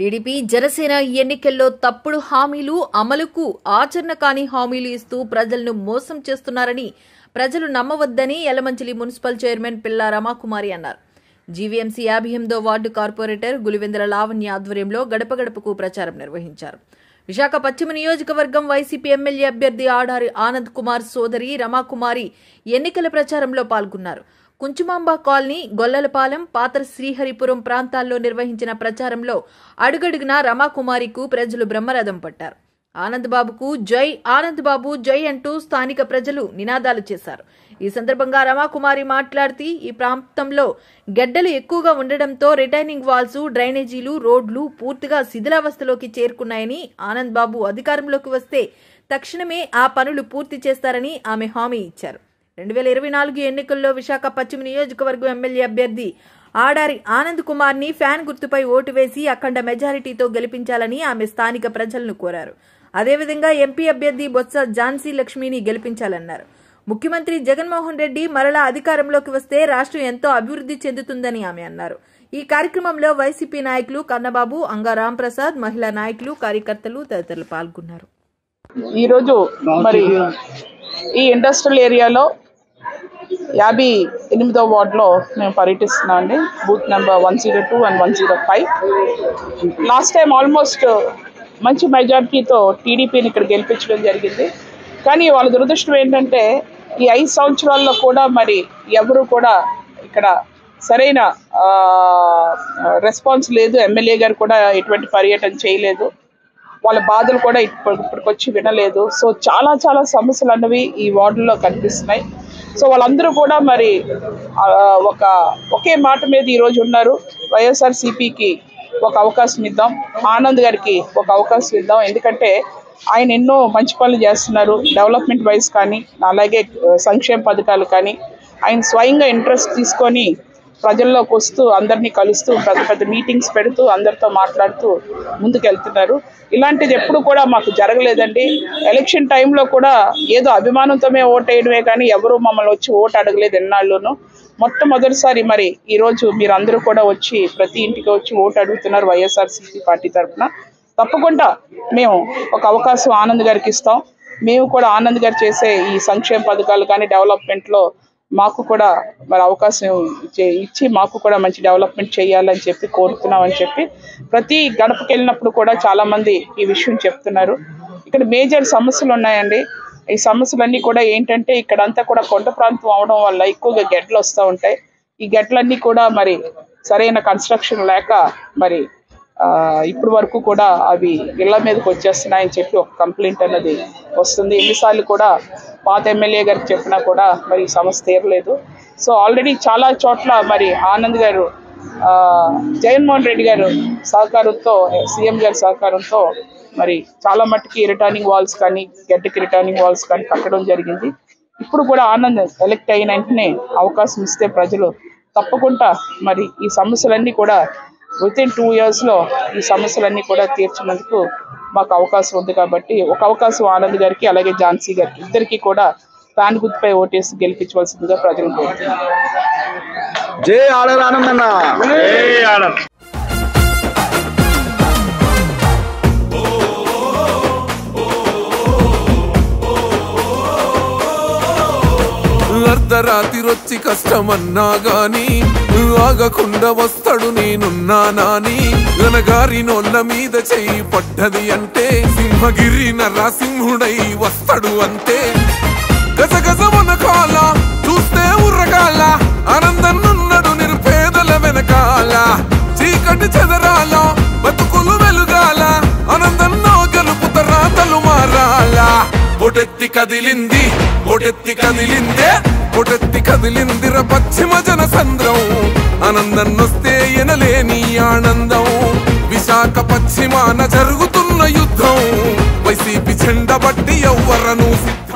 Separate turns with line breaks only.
TDP Janasena ఎన్నికల్లో తప్పుడు హామీలు అమలుకు ఆచరణ కాని హామీలు ఇస్తూ ప్రజలను మోసం చేస్తున్నారని ప్రజలు నమ్మవద్దని యలమంచిలి మున్సిపల్ చైర్మన్ పిల్లా రమాకుమారి అన్నారు జీవీఎంసీ యాభై ఎనిమిదో వార్డు కార్పొరేటర్ గులివెందల లావణ్య ఆధ్వర్యంలో గడప గడపకు ప్రచారం నిర్వహించారు విశాఖ పశ్చిమ నియోజకవర్గం వైసీపీ ఎమ్మెల్యే అభ్యర్థి ఆడారి ఆనంద్ కుమార్ సోదరి రమాకుమారి ఎన్నికల ప్రచారంలో పాల్గొన్నారు కుంచుమాంబ కాలనీ గొల్లలపాలెం పాత శ్రీహరిపురం ప్రాంతాల్లో నిర్వహించిన ప్రచారంలో అడుగడుగునా రమాకుమారికు ప్రజలు బ్రహ్మరథం పట్టారు ఆనంద్ బాబుకు జై ఆనంద్ బాబు జై అంటూ స్థానిక ప్రజలు నినాదాలు చేశారు ఈ సందర్భంగా రమాకుమారి మాట్లాడుతూ ఈ ప్రాంతంలో గడ్డలు ఎక్కువగా ఉండడంతో రిటైనింగ్ వాల్స్ డ్రైనేజీలు రోడ్లు పూర్తిగా శిథిలావస్థలోకి చేరుకున్నాయని ఆనంద్ బాబు అధికారంలోకి వస్తే తక్షణమే ఆ పనులు పూర్తి చేస్తారని ఆమె హామీ ఇచ్చారు రెండు వేల ఇరవై నాలుగు ఎన్నికల్లో విశాఖ పశ్చిమ నియోజకవర్గం ఎమ్మెల్యే అభ్యర్థి ఆడారి ఆనంద్ కుమార్ ని ఫ్యాన్ గుర్తుపై ఓటు వేసి అఖండ మెజారిటీతో గెలిపించాలని ఆమె స్థానిక ప్రజలను కోరారు అదేవిధంగా ఎంపీ అభ్యర్థి బొత్స ఝాన్సీ లక్ష్మిని గెలిపించాలన్నారు ముఖ్యమంత్రి జగన్మోహన్ రెడ్డి మరలా అధికారంలోకి వస్తే రాష్ట్రం ఎంతో అభివృద్ధి చెందుతుందని ఆమె అన్నారు ఈ కార్యక్రమంలో వైసీపీ నాయకులు కన్నబాబు అంగా రాంప్రసాద్ మహిళా నాయకులు కార్యకర్తలు తదితరులు పాల్గొన్నారు
ఈరోజు మరి ఈ ఇండస్ట్రియల్ ఏరియాలో యాభై ఎనిమిదో వార్డులో మేము పర్యటిస్తున్నాం అండి booth number one zero two and one zero five last time almost మంచి మెజార్టీతో టీడీపీని ఇక్కడ గెలిపించడం జరిగింది కానీ వాళ్ళ దురదృష్టం ఏంటంటే ఈ ఐదు సంవత్సరాల్లో కూడా మరి ఎవరు కూడా ఇక్కడ సరైన రెస్పాన్స్ లేదు ఎమ్మెల్యే గారు కూడా ఎటువంటి పర్యటన చేయలేదు వాళ్ళ బాధలు కూడా ఇప్పుడు ఇప్పటికొచ్చి వినలేదు సో చాలా చాలా సమస్యలు అన్నవి ఈ వార్డులో కనిపిస్తున్నాయి సో వాళ్ళందరూ కూడా మరి ఆ, ఒక ఒకే మాట మీద ఈరోజు ఉన్నారు వైఎస్ఆర్ సిపికి ఒక అవకాశం ఇద్దాం ఆనంద్ గారికి ఒక అవకాశం ఇద్దాం ఎందుకంటే ఆయన ఎన్నో మంచి పనులు చేస్తున్నారు డెవలప్మెంట్ వైజ్ కానీ అలాగే ఆ, సంక్షేమ పథకాలు కానీ ఆయన స్వయంగా ఇంట్రెస్ట్ తీసుకొని ప్రజల్లోకి వస్తూ అందరినీ కలుస్తూ పెద్ద పెద్ద మీటింగ్స్ పెడుతూ అందరితో మాట్లాడుతూ ముందుకు వెళ్తున్నారు ఇలాంటిది ఎప్పుడు కూడా మాకు జరగలేదండి ఎలక్షన్ టైంలో కూడా ఏదో అభిమానంతోనే ఓటు వేయడమే కానీ ఎవరు మమ్మల్ని వచ్చి ఓటు అడగలేదు ఎన్నాళ్ళును మొట్టమొదటిసారి మరి ఈరోజు మీరు అందరూ కూడా వచ్చి ప్రతి ఇంటికి వచ్చి ఓటు అడుగుతున్నారు వైఎస్ఆర్సీపీ పార్టీ తరఫున తప్పకుండా మేము ఒక అవకాశం ఆనంద్ గారికి ఇస్తాం మేము కూడా ఆనంద్ గారు చేసే ఈ సంక్షేమ పథకాలు కానీ డెవలప్మెంట్లో మాకు కూడా మరి అవకాశం ఇచ్చే- ఇచ్చి మాకు కూడా మంచి డెవలప్మెంట్ చేయాలని చెప్పి కోరుతున్నామని చెప్పి ప్రతి గడపకి వెళ్ళినప్పుడు కూడా చాలా మంది ఈ విషయం చెప్తున్నారు ఇక్కడ మేజర్ సమస్యలు ఉన్నాయండి ఈ సమస్యలన్నీ కూడా ఏంటంటే ఇక్కడంతా కూడా కొండ ప్రాంతం అవడం వల్ల ఎక్కువగా గెడ్లు వస్తూ ఉంటాయి ఈ గెడ్లన్నీ కూడా మరి సరైన కన్స్ట్రక్షన్ లేక మరి ఆ, ఇప్పటి వరకు కూడా అవి ఇళ్ల మీదకి వచ్చేస్తున్నాయని చెప్పి ఒక కంప్లైంట్ అన్నది వస్తుంది ఎన్నిసార్లు కూడా పాత ఎమ్మెల్యే గారికి చెప్పినా కూడా మరి ఈ సమస్య తీరలేదు సో ఆల్రెడీ చాలా చోట్ల మరి ఆనంద్ గారు ఆ, జగన్మోహన్ రెడ్డి గారు సహకారంతో సీఎం గారి సహకారంతో మరి చాలా మట్టుకి రిటర్నింగ్ వాల్స్ కానీ గడ్డకి రిటర్నింగ్ వాల్స్ కానీ కట్టడం జరిగింది ఇప్పుడు కూడా ఆనంద్ ఎలక్ట్ అయిన వెంటనే అవకాశం ఇస్తే ప్రజలు తప్పకుండా మరి ఈ సమస్యలన్నీ కూడా విత్ ఇన్ టూ ఇయర్స్లో ఈ సమస్యలన్నీ కూడా తీర్చినందుకు మాకు అవకాశం ఉంది కాబట్టి ఒక అవకాశం ఆనంద్ గారికి అలాగే ఝాన్సీ గారికి ఇద్దరికి కూడా ఫ్యాన్ గుర్తుపై ఓటేసి గెలిపించవలసిందిగా ప్రజలు కోరుతున్నారు
జై ఆడర్ ఆనందన్న
అర్ధరాత్రిరొచ్చి కష్టమన్నా గాని ఆగకుండా వస్తాడు నేనున్నానాని గనగారి నోళ్ళ మీద చెయ్యి పడ్డది అంటే సింహగిరి నరసింహుడై వస్తాడు అంతే గజగజ కాల చూస్తే ఉర్రగాల ఆనందన్నున్నాడు నిరుపేదల వెనకాల చీకటి చెదరాల బతుకులు వెలుగాల ఆనందన్నో గెలుపు తరాతలు మారాల ఒటెత్తి కదిలింది ఒటెత్తి కదిలిందే ఒటెత్తి కదిలిందిర పశ్చిమ జన సంద్రం ఆనందన్నొస్తే ఎనలేని ఆనందం విశాఖ పశ్చిమాన జరుగుతున్న యుద్ధం వైసీపీ చెండబట్టి ఎవ్వరను సిద్ధం